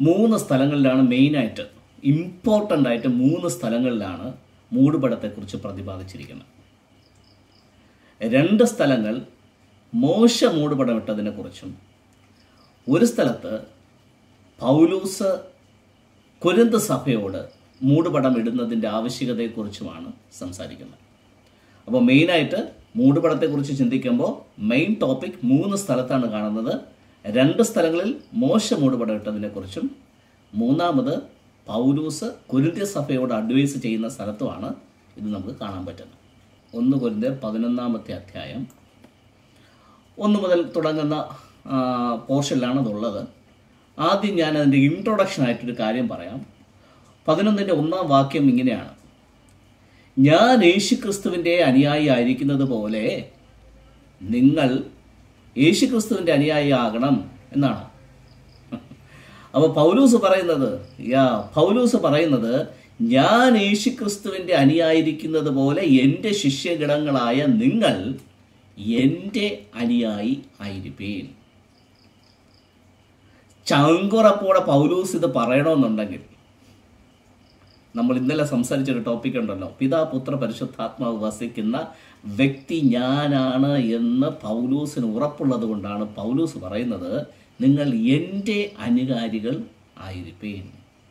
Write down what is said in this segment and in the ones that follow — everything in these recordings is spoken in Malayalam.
മൂന്ന് സ്ഥലങ്ങളിലാണ് മെയിനായിട്ട് ഇമ്പോർട്ടൻ്റ് ആയിട്ട് മൂന്ന് സ്ഥലങ്ങളിലാണ് മൂടുപടത്തെക്കുറിച്ച് പ്രതിപാദിച്ചിരിക്കുന്നത് രണ്ട് സ്ഥലങ്ങൾ മോശ മൂടുപടം ഇട്ടതിനെക്കുറിച്ചും ഒരു സ്ഥലത്ത് പൗലൂസ് കൊരിന്ത് സഭയോട് മൂടുപടം ഇടുന്നതിൻ്റെ ആവശ്യകതയെക്കുറിച്ചുമാണ് സംസാരിക്കുന്നത് അപ്പോൾ മെയിനായിട്ട് മൂടുപടത്തെക്കുറിച്ച് ചിന്തിക്കുമ്പോൾ മെയിൻ ടോപ്പിക് മൂന്ന് സ്ഥലത്താണ് കാണുന്നത് രണ്ട് സ്ഥലങ്ങളിൽ മോശ മൂടുപടം ഇട്ടതിനെക്കുറിച്ചും മൂന്നാമത് പൗലൂസ് കുരുന്ത്യ സഭയോട് അഡ്വൈസ് ചെയ്യുന്ന സ്ഥലത്തുമാണ് ഇത് നമുക്ക് കാണാൻ പറ്റുന്നത് ഒന്ന് കുരുന്ത്യർ പതിനൊന്നാമത്തെ അധ്യായം ഒന്ന് മുതൽ തുടങ്ങുന്ന പോർഷനിലാണ് അതുള്ളത് ആദ്യം ഞാൻ അതിൻ്റെ ഇൻട്രൊഡക്ഷൻ ആയിട്ടൊരു കാര്യം പറയാം പതിനൊന്നിൻ്റെ ഒന്നാം വാക്യം ഇങ്ങനെയാണ് ഞാൻ യേശുക്രിസ്തുവിൻ്റെ അനുയായി ആയിരിക്കുന്നത് പോലെ നിങ്ങൾ യേശുക്രിസ്തുവിൻ്റെ അനുയായി ആകണം എന്നാണ് അപ്പോൾ പൗലൂസ് പറയുന്നത് യാ പൗലൂസ് പറയുന്നത് ഞാൻ യേശുക്രിസ്തുവിൻ്റെ അനുയായിരിക്കുന്നത് പോലെ എൻ്റെ ശിഷ്യഗണങ്ങളായ നിങ്ങൾ എൻ്റെ അനുയായി ആയിരിപ്പീൻ ചങ്കുറപ്പോടെ പൗലൂസ് ഇത് പറയണമെന്നുണ്ടെങ്കിൽ നമ്മൾ ഇന്നലെ സംസാരിച്ചൊരു ടോപ്പിക് ഉണ്ടല്ലോ പിതാ പുത്ര പരിശുദ്ധാത്മാവ് വസിക്കുന്ന വ്യക്തി ഞാനാണ് എന്ന് പൗലൂസിന് ഉറപ്പുള്ളത് കൊണ്ടാണ് പൗലൂസ് പറയുന്നത് നിങ്ങൾ എൻ്റെ അനുകാരികൾ ആയിരിപ്പേൻ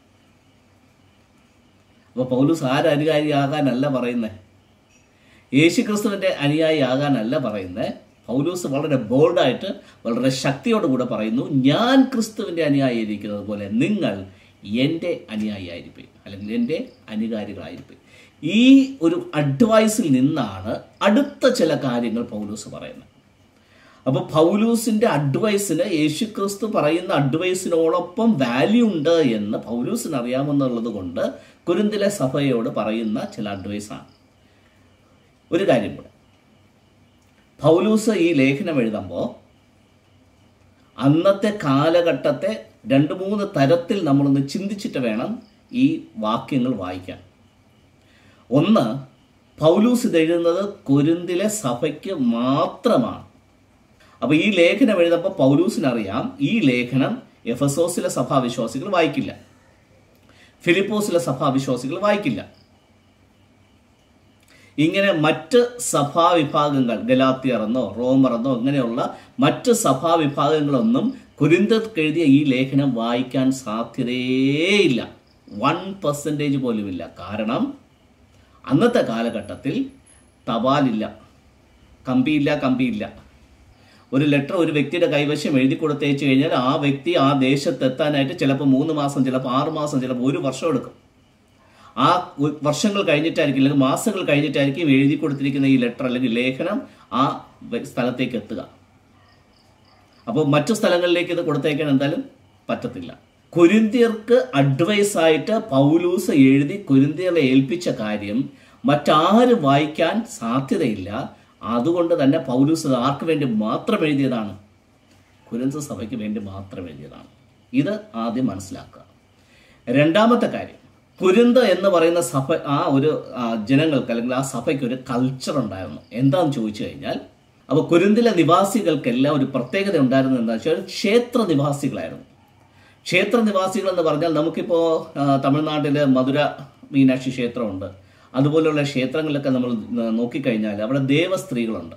അപ്പോൾ പൗലൂസ് ആര് അനുകാരിയാകാനല്ല പറയുന്നത് യേശുക്രിസ്തുവിൻ്റെ അനുയായി ആകാനല്ല പറയുന്നത് പൗലൂസ് വളരെ ബോൾഡായിട്ട് വളരെ ശക്തിയോടുകൂടെ പറയുന്നു ഞാൻ ക്രിസ്തുവിൻ്റെ അനുയായിരിക്കുന്നത് പോലെ നിങ്ങൾ എൻ്റെ അനുയായിയായിരിക്കും അല്ലെങ്കിൽ എൻ്റെ അനുകാരികളായിരിക്കും ഈ ഒരു അഡ്വൈസിൽ നിന്നാണ് അടുത്ത ചില കാര്യങ്ങൾ പൗലൂസ് പറയുന്നത് അപ്പോൾ പൗലൂസിൻ്റെ അഡ്വൈസിന് യേശുക്രിസ്തു പറയുന്ന അഡ്വൈസിനോടൊപ്പം വാല്യൂ ഉണ്ട് എന്ന് പൗലൂസിന് അറിയാമെന്നുള്ളത് കൊണ്ട് കുരുന്തിലെ സഭയോട് പറയുന്ന ചില അഡ്വൈസാണ് ഒരു കാര്യം കൂടെ പൗലൂസ് ഈ ലേഖനം എഴുതുമ്പോൾ അന്നത്തെ കാലഘട്ടത്തെ രണ്ട് മൂന്ന് തരത്തിൽ നമ്മളൊന്ന് ചിന്തിച്ചിട്ട് വേണം ഈ വാക്യങ്ങൾ വായിക്കാൻ ഒന്ന് പൗലൂസ് ഇത് എഴുതുന്നത് കൊരിന്തിലെ സഭയ്ക്ക് മാത്രമാണ് അപ്പോൾ ഈ ലേഖനം എഴുതുമ്പോൾ പൗലൂസിനറിയാം ഈ ലേഖനം എഫസോസിലെ സഭാവിശ്വാസികൾ വായിക്കില്ല ഫിലിപ്പോസിലെ സഭാവിശ്വാസികൾ വായിക്കില്ല ഇങ്ങനെ മറ്റ് സഭാവിഭാഗങ്ങൾ ഗലാത്തിയർ എന്നോ റോമർ എന്നോ ഇങ്ങനെയുള്ള മറ്റ് സഭാവിഭാഗങ്ങളൊന്നും കുരിന്തർക്ക് എഴുതിയ ഈ ലേഖനം വായിക്കാൻ സാധ്യതയേയില്ല വൺ പെർസെൻറ്റേജ് പോലുമില്ല കാരണം അന്നത്തെ കാലഘട്ടത്തിൽ തപാലില്ല കമ്പിയില്ല കമ്പിയില്ല ഒരു ലെറ്റർ ഒരു വ്യക്തിയുടെ കൈവശം എഴുതി കൊടുത്തേച്ച് കഴിഞ്ഞാൽ ആ വ്യക്തി ആ ദേശത്തെത്താനായിട്ട് ചിലപ്പോൾ മൂന്ന് മാസം ചിലപ്പോൾ ആറ് മാസം ചിലപ്പോൾ ഒരു വർഷം എടുക്കും ആ ഉ- വർഷങ്ങൾ കഴിഞ്ഞിട്ടായിരിക്കും അല്ലെങ്കിൽ മാസങ്ങൾ കഴിഞ്ഞിട്ടായിരിക്കും എഴുതി കൊടുത്തിരിക്കുന്ന ഈ ലെറ്റർ അല്ലെങ്കിൽ ലേഖനം ആ വ- സ്ഥലത്തേക്ക് എത്തുക അപ്പോൾ മറ്റു സ്ഥലങ്ങളിലേക്ക് ഇത് കൊടുത്തേക്കാൻ എന്തായാലും പറ്റത്തില്ല കൊരിന്തിയർക്ക് അഡ്വൈസ് ആയിട്ട് പൗലൂസ് എഴുതി കൊരിന്തിയറെ ഏൽപ്പിച്ച കാര്യം മറ്റാരും വായിക്കാൻ സാധ്യതയില്ല അതുകൊണ്ട് തന്നെ പൗലൂസ് ഇത് ആർക്ക് വേണ്ടി മാത്രം എഴുതിയതാണ് കുരിന്ത സഭയ്ക്ക് വേണ്ടി മാത്രം എഴുതിയതാണ് ഇത് ആദ്യം മനസ്സിലാക്കുക രണ്ടാമത്തെ കാര്യം കുരുന്ത് എന്ന് പറയുന്ന സഭ ആ ഒരു ആ, ജനങ്ങൾക്ക് അല്ലെങ്കിൽ ആ സഭയ്ക്ക് ഒരു കൾച്ചർ ഉണ്ടായിരുന്നു എന്താണെന്ന് ചോദിച്ചു കഴിഞ്ഞാൽ അപ്പോൾ കുരുന്തിലെ നിവാസികൾക്കെല്ലാം ഒരു പ്രത്യേകത ഉണ്ടായിരുന്നത് എന്താ വെച്ചാൽ ക്ഷേത്ര നിവാസികളായിരുന്നു ക്ഷേത്ര നിവാസികൾ എന്ന് പറഞ്ഞാൽ നമുക്കിപ്പോൾ തമിഴ്നാട്ടിൽ മധുര മീനാക്ഷി ക്ഷേത്രമുണ്ട് അതുപോലെയുള്ള ക്ഷേത്രങ്ങളിലൊക്കെ നമ്മൾ ആ, നോക്കിക്കഴിഞ്ഞാൽ അവിടെ ദേവസ്ത്രീകളുണ്ട്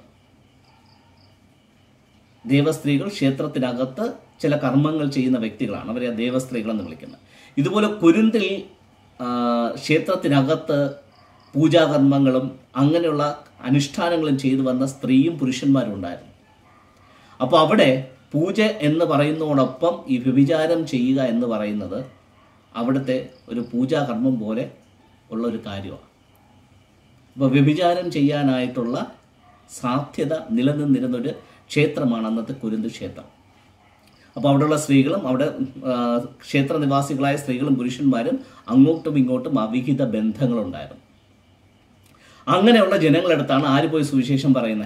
ദേവസ്ത്രീകൾ ക്ഷേത്രത്തിനകത്ത് ചില കർമ്മങ്ങൾ ചെയ്യുന്ന വ്യക്തികളാണ് അവരെ ദേവസ്ത്രീകൾ എന്ന് വിളിക്കുന്നത് ഇതുപോലെ കുരുന്തിൽ ആ, ക്ഷേത്രത്തിനകത്ത് പൂജാകർമ്മങ്ങളും അങ്ങനെയുള്ള അനുഷ്ഠാനങ്ങളും ചെയ്തു വന്ന സ്ത്രീയും പുരുഷന്മാരും ഉണ്ടായിരുന്നു അപ്പോൾ അവിടെ പൂജ എന്ന് പറയുന്നതോടൊപ്പം ഈ വ്യഭിചാരം ചെയ്യുക എന്ന് പറയുന്നത് അവിടുത്തെ ഒരു പൂജാകർമ്മം പോലെ ഉള്ള ഒരു കാര്യമാണ് അപ്പോൾ വ്യഭിചാരം ചെയ്യാനായിട്ടുള്ള സാധ്യത നിലനിന്നിരുന്നൊരു ക്ഷേത്രമാണ് അന്നത്തെ കുരുന്ത് ക്ഷേത്രം അപ്പോൾ അവിടെയുള്ള സ്ത്രീകളും അവിടെ ആ, ക്ഷേത്ര നിവാസികളായ സ്ത്രീകളും പുരുഷന്മാരും അങ്ങോട്ടും ഇങ്ങോട്ടും അവിഹിത ബന്ധങ്ങളുണ്ടായിരുന്നു അങ്ങനെയുള്ള ജനങ്ങളടുത്താണ് ആര് പോയി സുവിശേഷം പറയുന്നത്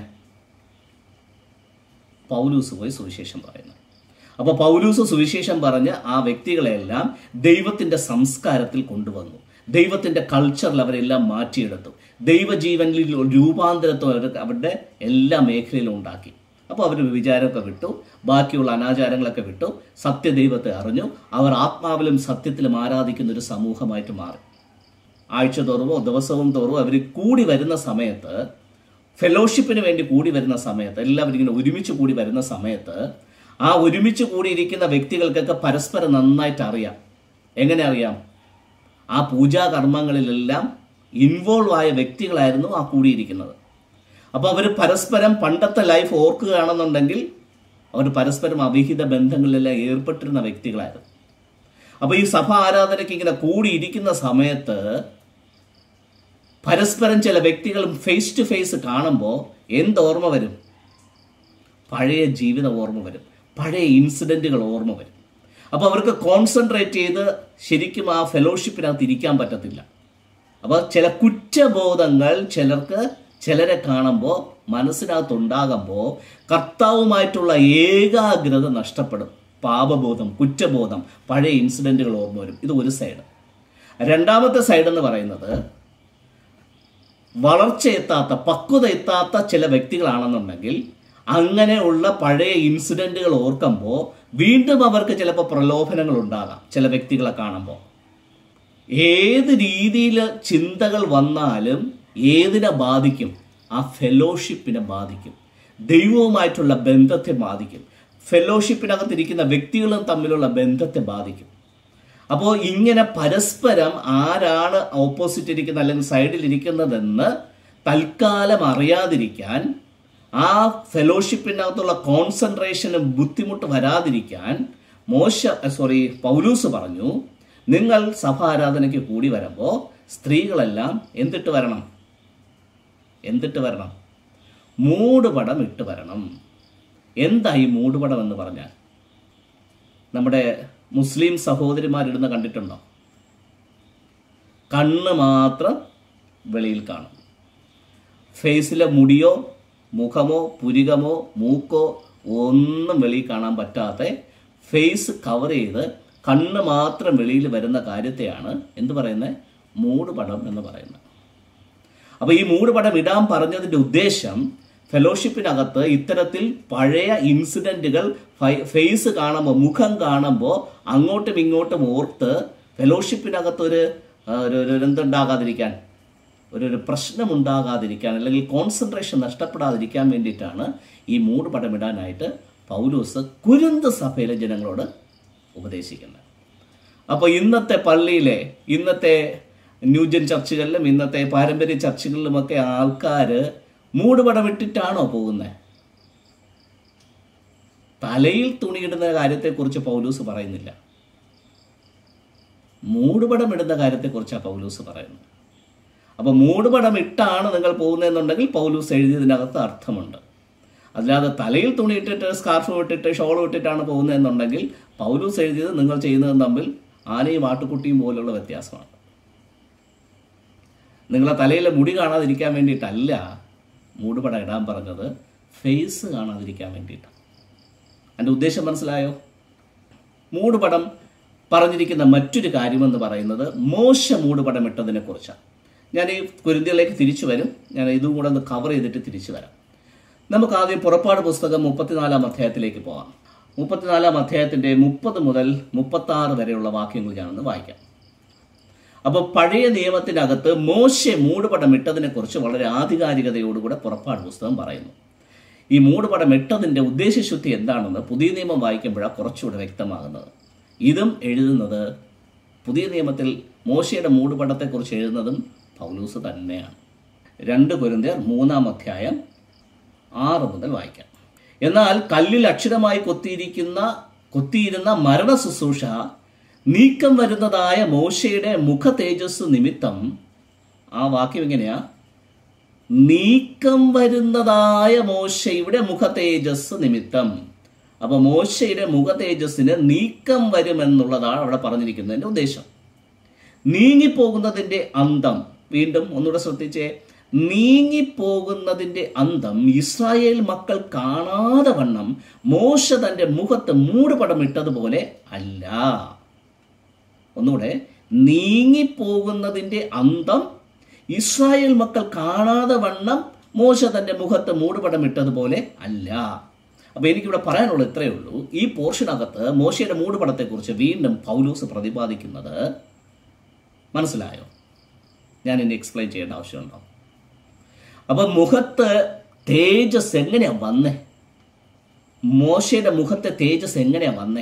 പൗലൂസ് പോയി സുവിശേഷം പറയുന്നത് അപ്പോൾ പൗലൂസ് സുവിശേഷം പറഞ്ഞ് ആ വ്യക്തികളെല്ലാം ദൈവത്തിന്റെ സംസ്കാരത്തിൽ കൊണ്ടുവന്നു ദൈവത്തിന്റെ കൾച്ചറിൽ അവരെല്ലാം മാറ്റിയെടുത്തു ദൈവജീവനിൽ രൂപാന്തരത്വം അവർ അവരുടെ എല്ലാ മേഖലയിലും ഉണ്ടാക്കി അപ്പോൾ അവർ വിചാരമൊക്കെ വിട്ടു ബാക്കിയുള്ള അനാചാരങ്ങളൊക്കെ വിട്ടു സത്യദൈവത്തെ അറിഞ്ഞു അവർ ആത്മാവിലും സത്യത്തിലും ആരാധിക്കുന്ന ഒരു സമൂഹമായിട്ട് മാറി ആഴ്ച തോറുമോ ദിവസവും തോറും അവർ കൂടി വരുന്ന സമയത്ത് ഫെലോഷിപ്പിന് വേണ്ടി കൂടി വരുന്ന സമയത്ത് എല്ലാവരും ഇങ്ങനെ ഒരുമിച്ച് കൂടി വരുന്ന സമയത്ത് ആ ഒരുമിച്ച് കൂടിയിരിക്കുന്ന വ്യക്തികൾക്കൊക്കെ പരസ്പരം നന്നായിട്ട് അറിയാം എങ്ങനെ അറിയാം ആ പൂജാകർമ്മങ്ങളിലെല്ലാം ഇൻവോൾവ് ആയ വ്യക്തികളായിരുന്നു ആ കൂടിയിരിക്കുന്നത് അപ്പോൾ അവർ പരസ്പരം പണ്ടത്തെ ലൈഫ് ഓർക്കുകയാണെന്നുണ്ടെങ്കിൽ അവർ പരസ്പരം അവിഹിത ബന്ധങ്ങളിലെല്ലാം ഏർപ്പെട്ടിരുന്ന വ്യക്തികളായിരുന്നു അപ്പോൾ ഈ സഭ ആരാധനയ്ക്ക് ഇങ്ങനെ കൂടിയിരിക്കുന്ന സമയത്ത് പരസ്പരം ചില വ്യക്തികളും ഫേസ് ടു ഫേസ് കാണുമ്പോൾ എന്ത് ഓർമ്മ വരും പഴയ ജീവിത ഓർമ്മ വരും പഴയ ഇൻസിഡൻറ്റുകൾ ഓർമ്മ വരും അപ്പോൾ അവർക്ക് കോൺസെൻട്രേറ്റ് ചെയ്ത് ശരിക്കും ആ ഫെലോഷിപ്പിനകത്ത് ഇരിക്കാൻ പറ്റത്തില്ല അപ്പോൾ ചില കുറ്റബോധങ്ങൾ ചിലർക്ക് ചിലരെ കാണുമ്പോൾ മനസ്സിനകത്ത് ഉണ്ടാകുമ്പോൾ കർത്താവുമായിട്ടുള്ള ഏകാഗ്രത നഷ്ടപ്പെടും പാപബോധം കുറ്റബോധം പഴയ ഇൻസിഡൻറ്റുകൾ ഓർമ്മ വരും ഇത് ഒരു സൈഡ് രണ്ടാമത്തെ സൈഡ് എന്ന് പറയുന്നത് വളർച്ചയെത്താത്ത പക്വത എത്താത്ത ചില വ്യക്തികളാണെന്നുണ്ടെങ്കിൽ അങ്ങനെയുള്ള പഴയ ഇൻസിഡൻറ്റുകൾ ഓർക്കുമ്പോൾ വീണ്ടും അവർക്ക് ചിലപ്പോൾ പ്രലോഭനങ്ങൾ ഉണ്ടാകാം ചില വ്യക്തികളെ കാണുമ്പോൾ ഏത് രീതിയിൽ ചിന്തകൾ വന്നാലും ഏതിനെ ബാധിക്കും ആ ഫെലോഷിപ്പിനെ ബാധിക്കും ദൈവവുമായിട്ടുള്ള ബന്ധത്തെ ബാധിക്കും ഫെലോഷിപ്പിനകത്തിരിക്കുന്ന വ്യക്തികളും തമ്മിലുള്ള ബന്ധത്തെ ബാധിക്കും അപ്പോൾ ഇങ്ങനെ പരസ്പരം ആരാണ് ഓപ്പോസിറ്റ് ഇരിക്കുന്ന അല്ലെങ്കിൽ സൈഡിൽ ഇരിക്കുന്നതെന്ന് തൽക്കാലം അറിയാതിരിക്കാൻ ആ ഫെലോഷിപ്പിനകത്തുള്ള കോൺസെൻട്രേഷനും ബുദ്ധിമുട്ട് വരാതിരിക്കാൻ മോശ സോറി പൗലൂസ് പറഞ്ഞു നിങ്ങൾ സഭ ആരാധനയ്ക്ക് കൂടി വരുമ്പോൾ സ്ത്രീകളെല്ലാം എന്തിട്ട് വരണം എന്തിട്ട് വരണം മൂടുപടം ഇട്ട് വരണം എന്തായി മൂടുപടം എന്ന് പറഞ്ഞാൽ നമ്മുടെ മുസ്ലിം സഹോദരിമാരിടുന്ന കണ്ടിട്ടുണ്ടോ കണ്ണ് മാത്രം വെളിയിൽ കാണും ഫേസിലെ മുടിയോ മുഖമോ പുരികമോ മൂക്കോ ഒന്നും വെളിയിൽ കാണാൻ പറ്റാത്ത ഫേസ് കവർ ചെയ്ത് കണ്ണ് മാത്രം വെളിയിൽ വരുന്ന കാര്യത്തെയാണ് എന്ത് പറയുന്നത് മൂടുപടം എന്ന് പറയുന്നത് അപ്പോൾ ഈ മൂടുപടം ഇടാൻ പറഞ്ഞതിൻ്റെ ഉദ്ദേശം ഫെലോഷിപ്പിനകത്ത് ഇത്തരത്തിൽ പഴയ ഇൻസിഡൻറ്റുകൾ ഫേസ് കാണുമ്പോൾ മുഖം കാണുമ്പോൾ അങ്ങോട്ടും ഇങ്ങോട്ടും ഓർത്ത് ഫെലോഷിപ്പിനകത്തൊരു ആ, ഒരു ഒരു എന്തുണ്ടാകാതിരിക്കാൻ ഒരു ഒരു പ്രശ്നമുണ്ടാകാതിരിക്കാൻ അല്ലെങ്കിൽ കോൺസെൻട്രേഷൻ നഷ്ടപ്പെടാതിരിക്കാൻ വേണ്ടിയിട്ടാണ് ഈ മൂടുപടം ഇടാനായിട്ട് പൗലൂസ് കുരുന്ത് സഭയിലെ ജനങ്ങളോട് ഉപദേശിക്കുന്നത് അപ്പോൾ ഇന്നത്തെ പള്ളിയിലെ ഇന്നത്തെ ന്യൂജൻ ചർച്ചുകളിലും ഇന്നത്തെ പാരമ്പര്യ ചർച്ചുകളിലുമൊക്കെ ആൾക്കാർ മൂടുപടം ഇട്ടിട്ടാണോ പോകുന്നത് തലയിൽ തുണിയിടുന്ന കാര്യത്തെക്കുറിച്ച് പൗലൂസ് പറയുന്നില്ല മൂടുപടം ഇടുന്ന കാര്യത്തെക്കുറിച്ചാണ് പൗലൂസ് പറയുന്നത് അപ്പോൾ മൂടുപടം ഇട്ടാണ് നിങ്ങൾ പോകുന്നതെന്നുണ്ടെങ്കിൽ പൗലൂസ് എഴുതിയതിനകത്ത് അർത്ഥമുണ്ട് അല്ലാതെ തലയിൽ തുണി ഇട്ടിട്ട് സ്കാർഫ് ഇട്ടിട്ട് ഷോൾ ഇട്ടിട്ടാണ് പോകുന്നതെന്നുണ്ടെങ്കിൽ പൗലൂസ് എഴുതിയത് നിങ്ങൾ ചെയ്യുന്നതും തമ്മിൽ ആനയും ആട്ടുകുട്ടിയും പോലുള്ള വ്യത്യാസമാണ് നിങ്ങളെ തലയിലെ മുടി കാണാതിരിക്കാൻ വേണ്ടിയിട്ടല്ല മൂടുപടം ഇടാൻ പറഞ്ഞത് ഫേസ് കാണാതിരിക്കാൻ വേണ്ടിയിട്ടാണ് എൻ്റെ ഉദ്ദേശം മനസ്സിലായോ മൂടുപടം പറഞ്ഞിരിക്കുന്ന മറ്റൊരു കാര്യമെന്ന് പറയുന്നത് മോശ മൂടുപടം ഇട്ടതിനെ കുറിച്ചാണ് ഞാൻ ഈ കുരുന്തികളിലേക്ക് തിരിച്ചു വരും ഞാൻ ഇതും കൂടെ ഒന്ന് കവർ ചെയ്തിട്ട് തിരിച്ചു വരാം നമുക്ക് ആദ്യം പുറപ്പാട് പുസ്തകം മുപ്പത്തിനാലാം അധ്യായത്തിലേക്ക് പോകാം മുപ്പത്തിനാലാം അധ്യായത്തിൻ്റെ മുപ്പത് മുതൽ മുപ്പത്തി ആറ് വരെയുള്ള വാക്യങ്ങൾ ഞാനൊന്ന് വായിക്കാം അപ്പോൾ പഴയ നിയമത്തിനകത്ത് മോശെ മൂടുപടം ഇട്ടതിനെ കുറിച്ച് വളരെ ആധികാരികതയോടുകൂടെ പുറപ്പാട് പുസ്തകം പറയുന്നു ഈ മൂടുപടം ഇട്ടതിൻ്റെ ഉദ്ദേശശുദ്ധി എന്താണെന്ന് പുതിയ നിയമം വായിക്കുമ്പോഴാണ് കുറച്ചുകൂടെ വ്യക്തമാകുന്നത് ഇതും എഴുതുന്നത് പുതിയ നിയമത്തിൽ മോശയുടെ മൂടുപടത്തെക്കുറിച്ച് എഴുതുന്നതും പൗലൂസ് തന്നെയാണ് രണ്ട് കുരുന്തിയർ മൂന്നാം അധ്യായം ആറ് മുതൽ വായിക്കാം എന്നാൽ കല്ലിൽ അക്ഷരമായി കൊത്തിയിരിക്കുന്ന കൊത്തിയിരുന്ന മരണ ശുശ്രൂഷ നീക്കം വരുന്നതായ മോശയുടെ മുഖ തേജസ് നിമിത്തം ആ വാക്യം എങ്ങനെയാ നീക്കം വരുന്നതായ മോശയുടെ മുഖ തേജസ് നിമിത്തം അപ്പൊ മോശയുടെ മുഖ തേജസ്സിന് നീക്കം വരുമെന്നുള്ളതാണ് അവിടെ പറഞ്ഞിരിക്കുന്നതിന്റെ ഉദ്ദേശം നീങ്ങിപ്പോകുന്നതിന്റെ അന്തം വീണ്ടും ഒന്നുകൂടെ ശ്രദ്ധിച്ചേ നീങ്ങിപ്പോകുന്നതിന്റെ അന്തം ഇസ്രായേൽ മക്കൾ കാണാതെ വണ്ണം മോശ തന്റെ മുഖത്ത് മൂടുപടം ഇട്ടതുപോലെ അല്ല ഒന്നുകൂടെ നീങ്ങിപ്പോകുന്നതിന്റെ അന്തം ഇസ്രായേൽ മക്കൾ കാണാതെ വണ്ണം മോശ തന്റെ മുഖത്ത് മൂടുപടം ഇട്ടതുപോലെ അല്ല അപ്പോൾ എനിക്കിവിടെ പറയാനുള്ളത് ഇത്രയേ ഉള്ളൂ ഈ പോർഷനകത്ത് മോശയുടെ മൂടുപടത്തെക്കുറിച്ച് വീണ്ടും പൗലൂസ് പ്രതിപാദിക്കുന്നത് മനസ്സിലായോ ഞാൻ ഇനി എക്സ്പ്ലെയിൻ ചെയ്യേണ്ട ആവശ്യമുണ്ടോ അപ്പം മുഖത്ത് തേജസ് എങ്ങനെയാ വന്നേ മോശയുടെ മുഖത്തെ തേജസ് എങ്ങനെയാ വന്നേ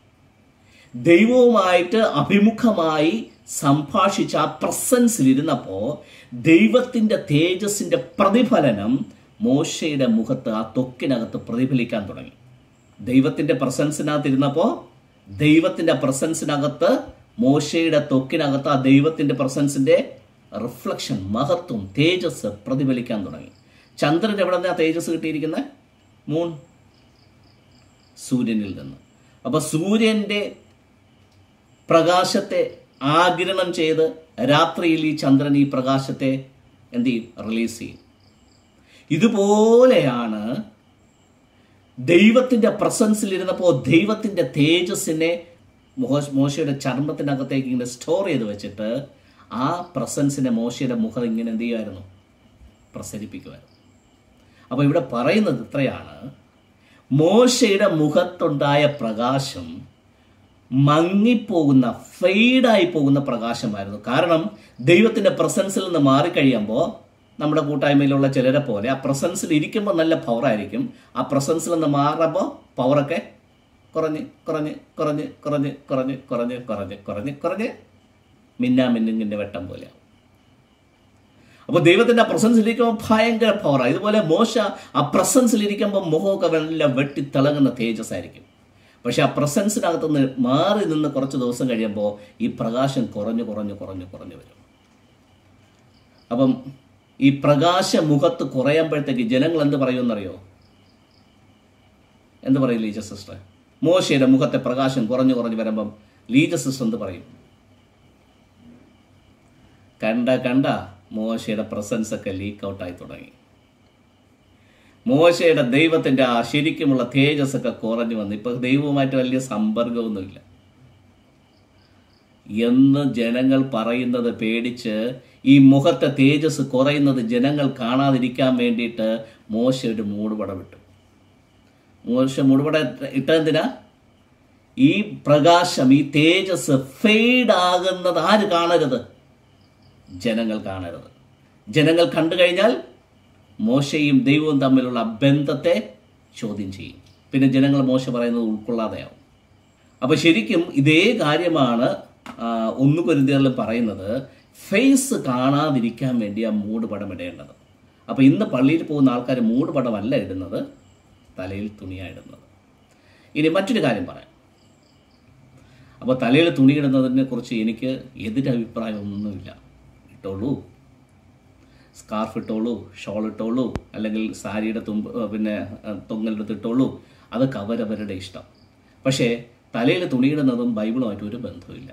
ദൈവവുമായിട്ട് അഭിമുഖമായി സംഭാഷിച്ച ആ പ്രസൻസിൽ ഇരുന്നപ്പോൾ ദൈവത്തിൻ്റെ തേജസ്സിൻ്റെ പ്രതിഫലനം മോശയുടെ മുഖത്ത് ആ തൊക്കിനകത്ത് പ്രതിഫലിക്കാൻ തുടങ്ങി ദൈവത്തിൻ്റെ പ്രസൻസിനകത്ത് ഇരുന്നപ്പോൾ ദൈവത്തിൻ്റെ പ്രസൻസിനകത്ത് മോശയുടെ തൊക്കിനകത്ത് ആ ദൈവത്തിൻ്റെ പ്രസൻസിൻ്റെ റിഫ്ലക്ഷൻ മഹത്വം തേജസ് പ്രതിഫലിക്കാൻ തുടങ്ങി ചന്ദ്രൻ എവിടെ നിന്നാ തേജസ് കിട്ടിയിരിക്കുന്നത് മൂൺ സൂര്യനിൽ നിന്ന് അപ്പോൾ സൂര്യൻ്റെ പ്രകാശത്തെ ആഗിരണം ചെയ്ത് രാത്രിയിൽ ഈ ചന്ദ്രൻ ഈ പ്രകാശത്തെ എന്ത് ചെയ്യും റിലീസ് ചെയ്യും ഇതുപോലെയാണ് ദൈവത്തിൻ്റെ പ്രസൻസിൽ ഇരുന്നപ്പോൾ ദൈവത്തിൻ്റെ തേജസ്സിനെ മോശ മോശയുടെ ചർമ്മത്തിനകത്തേക്ക് ഇങ്ങനെ സ്റ്റോർ ചെയ്ത് വെച്ചിട്ട് ആ പ്രസൻസിനെ മോശയുടെ മുഖം ഇങ്ങനെ എന്ത് ചെയ്യുമായിരുന്നു പ്രസരിപ്പിക്കുമായിരുന്നു അപ്പോൾ ഇവിടെ പറയുന്നത് ഇത്രയാണ് മോശയുടെ മുഖത്തുണ്ടായ പ്രകാശം മങ്ങിപ്പോകുന്ന ഫെയ്ഡായി പോകുന്ന പ്രകാശമായിരുന്നു കാരണം ദൈവത്തിൻ്റെ പ്രസൻസിൽ നിന്ന് മാറിക്കഴിയുമ്പോൾ നമ്മുടെ കൂട്ടായ്മയിലുള്ള ചിലരെ പോലെ ആ പ്രസൻസിൽ ഇരിക്കുമ്പോൾ നല്ല പവറായിരിക്കും ആ പ്രസൻസിൽ നിന്ന് മാറുമ്പോൾ പവറൊക്കെ കുറഞ്ഞ് കുറഞ്ഞ് കുറഞ്ഞ് കുറഞ്ഞ് കുറഞ്ഞ് കുറഞ്ഞ് കുറഞ്ഞ് കുറഞ്ഞ് കുറഞ്ഞ് മിന്നാ മിന്നുങ്ങിൻ്റെ വെട്ടം പോലെയാവും അപ്പോൾ ദൈവത്തിൻ്റെ ആ പ്രസൻസിലിരിക്കുമ്പോൾ ഭയങ്കര പവറാണ് ഇതുപോലെ മോശ ആ പ്രസൻസിലിരിക്കുമ്പോൾ മുഖമൊക്കെ വെള്ളം വെട്ടി തിളങ്ങുന്ന തേജസ് ആയിരിക്കും പക്ഷെ ആ പ്രസൻസിനകത്ത് നിന്ന് മാറി നിന്ന് കുറച്ച് ദിവസം കഴിയുമ്പോൾ ഈ പ്രകാശം കുറഞ്ഞു കുറഞ്ഞു കുറഞ്ഞു കുറഞ്ഞു വരും അപ്പം ഈ പ്രകാശ മുഖത്ത് കുറയുമ്പോഴത്തേക്ക് ജനങ്ങൾ എന്ത് പറയുമെന്നറിയോ എന്ത് പറയും ലീജ സിസ്റ്റർ മോശയുടെ മുഖത്തെ പ്രകാശം കുറഞ്ഞു കുറഞ്ഞു വരുമ്പം ലീജ സിസ്റ്റർ എന്ത് പറയും കണ്ട കണ്ട മോശയുടെ പ്രസൻസ് ഒക്കെ ലീക്ക് ഔട്ടായി തുടങ്ങി മോശയുടെ ദൈവത്തിന്റെ ആ ശരിക്കുമുള്ള തേജസ് ഒക്കെ കുറഞ്ഞു വന്നു ഇപ്പൊ ദൈവവുമായിട്ട് വലിയ സമ്പർക്കമൊന്നുമില്ല എന്ന് ജനങ്ങൾ പറയുന്നത് പേടിച്ച് ഈ മുഖത്തെ തേജസ് കുറയുന്നത് ജനങ്ങൾ കാണാതിരിക്കാൻ വേണ്ടിയിട്ട് മോശ ഒരു മൂടുപടം ഇട്ടു മോശ മൂടുപട ഇട്ടെന്തിനാ ഈ പ്രകാശം ഈ തേജസ് ഫെയ്ഡ് ആകുന്നത് ആര് കാണരുത് ജനങ്ങൾ കാണരുത് ജനങ്ങൾ കണ്ടു കഴിഞ്ഞാൽ മോശയും ദൈവവും തമ്മിലുള്ള ബന്ധത്തെ ചോദ്യം ചെയ്യും പിന്നെ ജനങ്ങൾ മോശ പറയുന്നത് ഉൾക്കൊള്ളാതെയാവും അപ്പോൾ ശരിക്കും ഇതേ കാര്യമാണ് ആ, ഒന്ന് കൊരിന്തിയറിൽ പറയുന്നത് ഫേസ് കാണാതിരിക്കാൻ വേണ്ടി ആ മൂട് പടം ഇടേണ്ടത് അപ്പോൾ ഇന്ന് പള്ളിയിൽ പോകുന്ന ആൾക്കാർ മൂട് പടമല്ല ഇടുന്നത് തലയിൽ തുണിയാണ് ഇടുന്നത് ഇനി മറ്റൊരു കാര്യം പറയാം അപ്പോൾ തലയിൽ തുണിയിടുന്നതിനെ കുറിച്ച് എനിക്ക് എതിരഭിപ്രായമൊന്നുമില്ല ഇട്ടോളൂ സ്കാർഫ് ഇട്ടോളൂ ഷോൾ ഇട്ടോളൂ അല്ലെങ്കിൽ സാരിയുടെ തുമ്പ് ഏഹ് പിന്നെ ഏഹ് തൊങ്ങലെടുത്ത് ഇട്ടോളൂ അതൊക്കെ അവരവരുടെ ഇഷ്ടം പക്ഷേ തലയിൽ തുണിയിടുന്നതും ബൈബിളുമായിട്ട് ഒരു ബന്ധവുമില്ല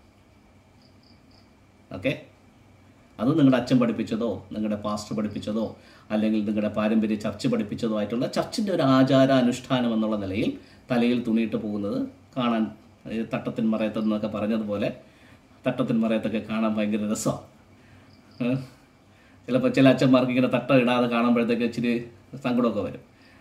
ഓക്കെ അത് നിങ്ങളുടെ അച്ഛൻ പഠിപ്പിച്ചതോ നിങ്ങളുടെ പാസ്റ്റർ പഠിപ്പിച്ചതോ അല്ലെങ്കിൽ നിങ്ങളുടെ പാരമ്പര്യ ചർച്ച് പഠിപ്പിച്ചതോ ആയിട്ടുള്ള ചർച്ചിൻ്റെ ഒരു ആചാര അനുഷ്ഠാനം എന്നുള്ള നിലയിൽ തലയിൽ തുണിയിട്ട് പോകുന്നത് കാണാൻ ഈ തട്ടത്തിൻ മറയത്തെന്നൊക്കെ പറഞ്ഞതുപോലെ തട്ടത്തിൻ മറയത്തൊക്കെ കാണാൻ ഭയങ്കര രസമാണ് ചിലപ്പോൾ ചില അച്ഛന്മാർക്ക് ഇങ്ങനെ തട്ട ഇടാതെ കാണുമ്പോഴത്തേക്ക് ഇച്ചിരി സങ്കടമൊക്കെ വരും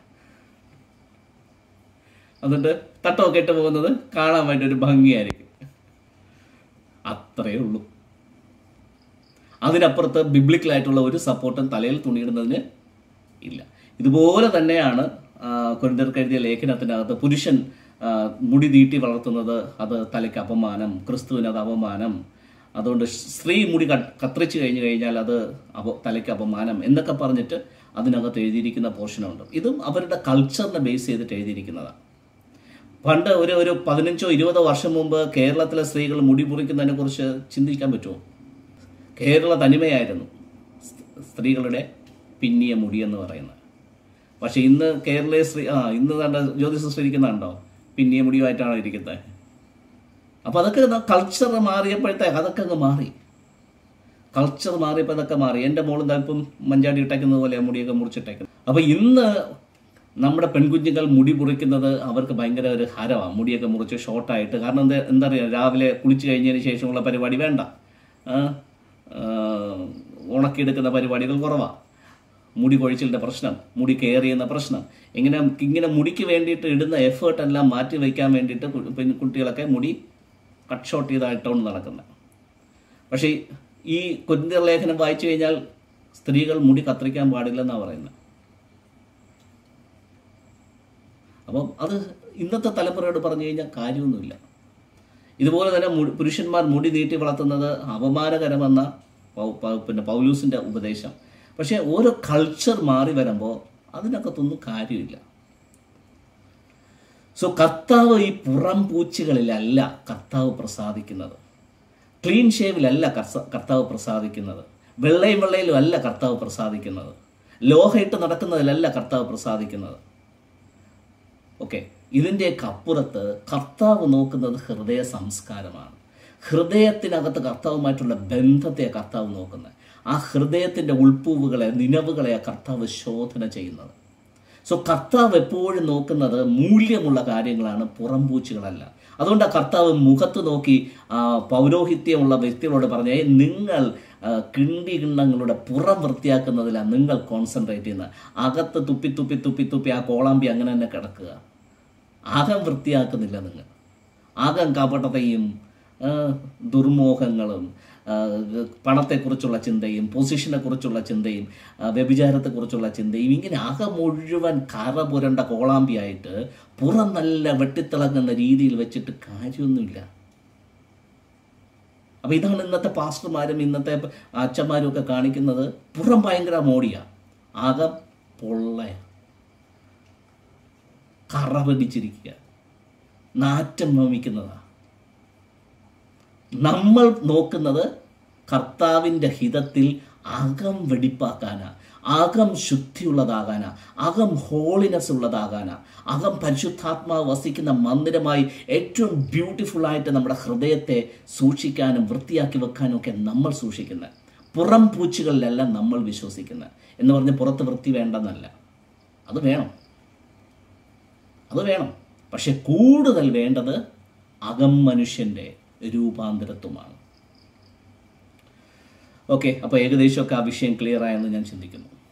എന്നിട്ട് തട്ടമൊക്കെ ഇട്ട് പോകുന്നത് കാണാൻ വേണ്ടി ഒരു ഭംഗിയായിരിക്കും അത്രയേ ഉള്ളൂ അതിനപ്പുറത്ത് ബിബ്ലിക്കലായിട്ടുള്ള ഒരു സപ്പോർട്ടും തലയിൽ തുണിയിടുന്നതിന് ഇല്ല ഇതുപോലെ തന്നെയാണ് കൊരിന്തർക്ക് എഴുതിയ ലേഖനത്തിനകത്ത് പുരുഷൻ ആ, മുടി നീട്ടി വളർത്തുന്നത് അത് തലയ്ക്ക് അപമാനം ക്രിസ്തുവിന് അത് അപമാനം അതുകൊണ്ട് സ്ത്രീ മുടി കട്ട് കത്രിച്ച് കഴിഞ്ഞു കഴിഞ്ഞാൽ അത് അപ തലയ്ക്ക് അപമാനം എന്നൊക്കെ പറഞ്ഞിട്ട് അതിനകത്ത് എഴുതിയിരിക്കുന്ന പോർഷനുണ്ട് ഇതും അവരുടെ കൾച്ചറിനെ ബേസ് ചെയ്തിട്ട് എഴുതിയിരിക്കുന്നതാണ് പണ്ട് ഒരു ഒരു പതിനഞ്ചോ ഇരുപതോ വർഷം മുമ്പ് കേരളത്തിലെ സ്ത്രീകൾ മുടി മുറിക്കുന്നതിനെ കുറിച്ച് ചിന്തിക്കാൻ പറ്റുമോ കേരള തനിമയായിരുന്നു സ്- സ്ത്രീകളുടെ പിന്നിയ മുടി എന്ന് പറയുന്നത് പക്ഷെ ഇന്ന് കേരളീയ സ്ത്രീ ആ ഇന്ന് കണ്ട ജ്യോതിഷ സിസ്റ്റർ ഇരിക്കുന്നുണ്ടോ പിന്നിയ മുടിയുമായിട്ടാണ് ഇരിക്കുന്നത് അപ്പോൾ അതൊക്കെ കൾച്ചർ മാറിയപ്പോഴത്തേക്ക് അതൊക്കെ അങ്ങ് മാറി കൾച്ചർ മാറിയപ്പോൾ അതൊക്കെ മാറി എൻ്റെ മോളും ഇപ്പം മഞ്ചാടി ഇട്ടേക്കുന്നത് പോലെ മുടിയൊക്കെ മുറിച്ചിട്ടേക്കുന്നത് അപ്പോൾ ഇന്ന് നമ്മുടെ പെൺകുഞ്ഞുങ്ങൾ മുടി മുറിക്കുന്നത് അവർക്ക് ഭയങ്കര ഒരു ഹരമാണ് മുടിയൊക്കെ മുറിച്ച് ഷോർട്ടായിട്ട് കാരണം എന്താ എന്താ പറയുക രാവിലെ കുളിച്ച് കഴിഞ്ഞതിന് ശേഷമുള്ള പരിപാടി വേണ്ട ആ, ആ, ഉണക്കിയെടുക്കുന്ന പരിപാടികൾ കുറവാണ് മുടി കൊഴിച്ചിലിൻ്റെ പ്രശ്നം മുടി കെയർ ചെയ്യുന്ന പ്രശ്നം ഇങ്ങനെ ഇങ്ങനെ മുടിക്ക് വേണ്ടിയിട്ട് ഇടുന്ന എഫേർട്ട് എല്ലാം മാറ്റി വയ്ക്കാൻ വേണ്ടിയിട്ട് കു- പിന്നെ കുട്ടികളൊക്കെ മുടി കട്ട് ഷോട്ട് ചെയ്തായിട്ടാണ് നടക്കുന്നത് പക്ഷേ ഈ കുരിന്തിയർ ലേഖനം വായിച്ചു കഴിഞ്ഞാൽ സ്ത്രീകൾ മുടി കത്തിരിക്കാൻ പാടില്ലെന്നാണ് പറയുന്നത് അപ്പം അത് ഇന്നത്തെ തലമുറയോട് പറഞ്ഞു കഴിഞ്ഞാൽ കാര്യമൊന്നുമില്ല ഇതുപോലെ തന്നെ മുടി- പുരുഷന്മാർ മുടി നീട്ടി വളർത്തുന്നത് അപമാനകരമെന്ന പൗ- പൗ- പിന്നെ പൗലൂസിൻ്റെ ഉപദേശം പക്ഷേ ഓരോ കൾച്ചർ മാറി വരുമ്പോൾ അതിനകത്തൊന്നും കാര്യമില്ല സോ കർത്താവ് ഈ പുറം പൂച്ചുകളിലല്ല കർത്താവ് പ്രസാദിക്കുന്നത് ക്ലീൻ ഷേവിലല്ല കർസ- കർത്താവ് പ്രസാദിക്കുന്നത് വെള്ളയും വെള്ളയിലും അല്ല കർത്താവ് പ്രസാദിക്കുന്നത് ലോഹയിട്ട് നടക്കുന്നതിലല്ല കർത്താവ് പ്രസാദിക്കുന്നത് ഓക്കെ ഇതിൻ്റെയൊക്കെ അപ്പുറത്ത് കർത്താവ് നോക്കുന്നത് ഹൃദയ സംസ്കാരമാണ് ഹൃദയത്തിനകത്ത് കർത്താവുമായിട്ടുള്ള ബന്ധത്തെ കർത്താവ് നോക്കുന്നത് ആ ഹൃദയത്തിൻ്റെ ഉൾപ്പൂവുകളെ നിലവുകളെ കർത്താവ് ശോധന ചെയ്യുന്നത് സോ കർത്താവ് എപ്പോഴും നോക്കുന്നത് മൂല്യമുള്ള കാര്യങ്ങളാണ് പുറംപൂച്ചുകളല്ല അതുകൊണ്ട് ആ കർത്താവ് മുഖത്ത് നോക്കി ആ, പൗരോഹിത്യമുള്ള വ്യക്തികളോട് പറഞ്ഞ "ഏയ് നിങ്ങൾ ആ, കിണ്ടി കിണ്ണങ്ങളുടെ പുറം വൃത്തിയാക്കുന്നതിലാണ് നിങ്ങൾ കോൺസെൻട്രേറ്റ് ചെയ്യുന്നത് അകത്ത് തുപ്പി തുപ്പി തുപ്പി തുപ്പി ആ കോളാമ്പി അങ്ങനെ തന്നെ കിടക്കുക അകം വൃത്തിയാക്കുന്നില്ല നിങ്ങൾ അകം കപടതയും ആ, ദുർമോഹങ്ങളും ആ, പണത്തെക്കുറിച്ചുള്ള ചിന്തയും പൊസിഷനെക്കുറിച്ചുള്ള ചിന്തയും ആ, വ്യഭിചാരത്തെക്കുറിച്ചുള്ള ചിന്തയും ഇങ്ങനെ അകം മുഴുവൻ കറ പുരണ്ട കോളാമ്പിയായിട്ട് പുറം നല്ല വെട്ടിത്തിളങ്ങുന്ന രീതിയിൽ വെച്ചിട്ട് കാര്യമൊന്നുമില്ല അപ്പോൾ ഇതാണ് ഇന്നത്തെ പാസ്റ്റർമാരും ഇന്നത്തെ അച്ഛന്മാരും ഒക്കെ കാണിക്കുന്നത് പുറം ഭയങ്കര മോടിയാ അകം പൊള്ളയ കറ പിടിച്ചിരിക്കുക നാറ്റം നോമിക്കുന്നതാ നമ്മൾ നോക്കുന്നത് കർത്താവിൻ്റെ ഹിതത്തിൽ അകം വെടിപ്പാക്കാനാ അകം ശുദ്ധിയുള്ളതാകാനാ അകം ഹോളിനെസ് ഉള്ളതാകാനാ അകം പരിശുദ്ധാത്മാവ് വസിക്കുന്ന മന്ദിരമായി ഏറ്റവും ബ്യൂട്ടിഫുൾ ആയിട്ട് നമ്മുടെ ഹൃദയത്തെ സൂക്ഷിക്കാനും വൃത്തിയാക്കി വെക്കാനും ഒക്കെ നമ്മൾ സൂക്ഷിക്കുന്നത് പുറം പൂച്ചുകളിലല്ല നമ്മൾ വിശ്വസിക്കുന്നത് എന്ന് പറഞ്ഞ് പുറത്ത് വൃത്തി വേണ്ടെന്നല്ല അത് വേണം അത് വേണം പക്ഷെ കൂടുതൽ വേണ്ടത് അകം മനുഷ്യൻ്റെ രൂപാന്തരത്വമാണ് ഓക്കെ അപ്പോൾ ഏകദേശമൊക്കെ ആ വിഷയം ക്ലിയർ ആയെന്ന് ഞാൻ ചിന്തിക്കുന്നു